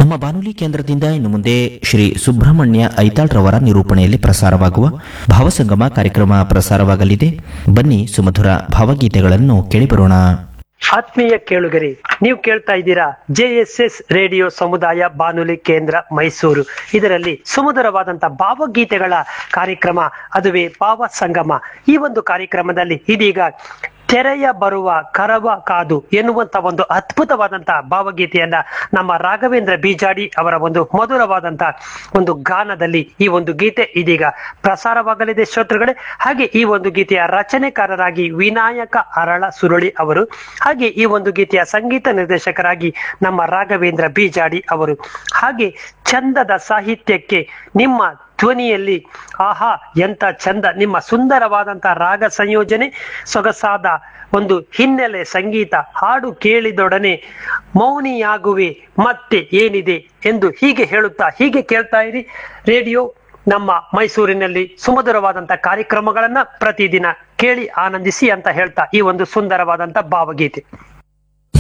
ನಮ್ಮ ಬಾನುಲಿ ಕೇಂದ್ರದಿಂದ ಇನ್ನು ಮುಂದೆ ಶ್ರೀ ಸುಬ್ರಹ್ಮಣ್ಯ ಐತಾಳ್ರವರ ನಿರೂಪಣೆಯಲ್ಲಿ ಪ್ರಸಾರವಾಗುವ ಭಾವಸಂಗಮ ಕಾರ್ಯಕ್ರಮ ಪ್ರಸಾರವಾಗಲಿದೆ ಬನ್ನಿ ಸುಮಧುರ ಭಾವಗೀತೆಗಳನ್ನು ಕೇಳಿಬರೋಣ ಆತ್ಮೀಯ ಕೇಳುಗರೆ ನೀವು ಕೇಳ್ತಾ ಇದ್ದೀರಾ ಜೆಎಸ್ಎಸ್ ರೇಡಿಯೋ ಸಮುದಾಯ ಬಾನುಲಿ ಕೇಂದ್ರ ಮೈಸೂರು ಇದರಲ್ಲಿ ಸುಮಧುರವಾದಂತ ಭಾವಗೀತೆಗಳ ಕಾರ್ಯಕ್ರಮ ಅದುವೇ ಭಾವ ಸಂಗಮ ಈ ಒಂದು ಕಾರ್ಯಕ್ರಮದಲ್ಲಿ ಇದೀಗ ತೆರೆಯ ಬರುವ ಕರವ ಕಾದು ಎನ್ನುವಂತ ಒಂದು ಅದ್ಭುತವಾದಂತ ಭಾವಗೀತೆಯನ್ನ ನಮ್ಮ ರಾಘವೇಂದ್ರ ಬೀಜಾಡಿ ಅವರ ಒಂದು ಮಧುರವಾದಂತ ಒಂದು ಗಾನದಲ್ಲಿ ಈ ಒಂದು ಗೀತೆ ಇದೀಗ ಪ್ರಸಾರವಾಗಲಿದೆ ಶ್ರೋತೃಗಳೇ ಹಾಗೆ ಈ ಒಂದು ಗೀತೆಯ ರಚನೆಕಾರರಾಗಿ ವಿನಾಯಕ ಅರಳ ಸುರುಳಿ ಅವರು ಹಾಗೆ ಈ ಒಂದು ಗೀತೆಯ ಸಂಗೀತ ನಿರ್ದೇಶಕರಾಗಿ ನಮ್ಮ ರಾಘವೇಂದ್ರ ಬೀಜಾಡಿ ಅವರು ಹಾಗೆ ಚಂದದ ಸಾಹಿತ್ಯಕ್ಕೆ ನಿಮ್ಮ ಧ್ವನಿಯಲ್ಲಿ ಆಹಾ ಎಂತ ಚಂದ ನಿಮ್ಮ ಸುಂದರವಾದಂತಹ ರಾಗ ಸಂಯೋಜನೆ ಸೊಗಸಾದ ಒಂದು ಹಿನ್ನೆಲೆ ಸಂಗೀತ ಹಾಡು ಕೇಳಿದೊಡನೆ ಮೌನಿಯಾಗುವೆ ಮತ್ತೆ ಏನಿದೆ ಎಂದು ಹೀಗೆ ಹೇಳುತ್ತಾ ಹೀಗೆ ಕೇಳ್ತಾ ಇರಿ ರೇಡಿಯೋ ನಮ್ಮ ಮೈಸೂರಿನಲ್ಲಿ ಸುಮಧುರವಾದಂತ ಕಾರ್ಯಕ್ರಮಗಳನ್ನ ಪ್ರತಿದಿನ ಕೇಳಿ ಆನಂದಿಸಿ ಅಂತ ಹೇಳ್ತಾ ಈ ಒಂದು ಸುಂದರವಾದಂತ ಭಾವಗೀತೆ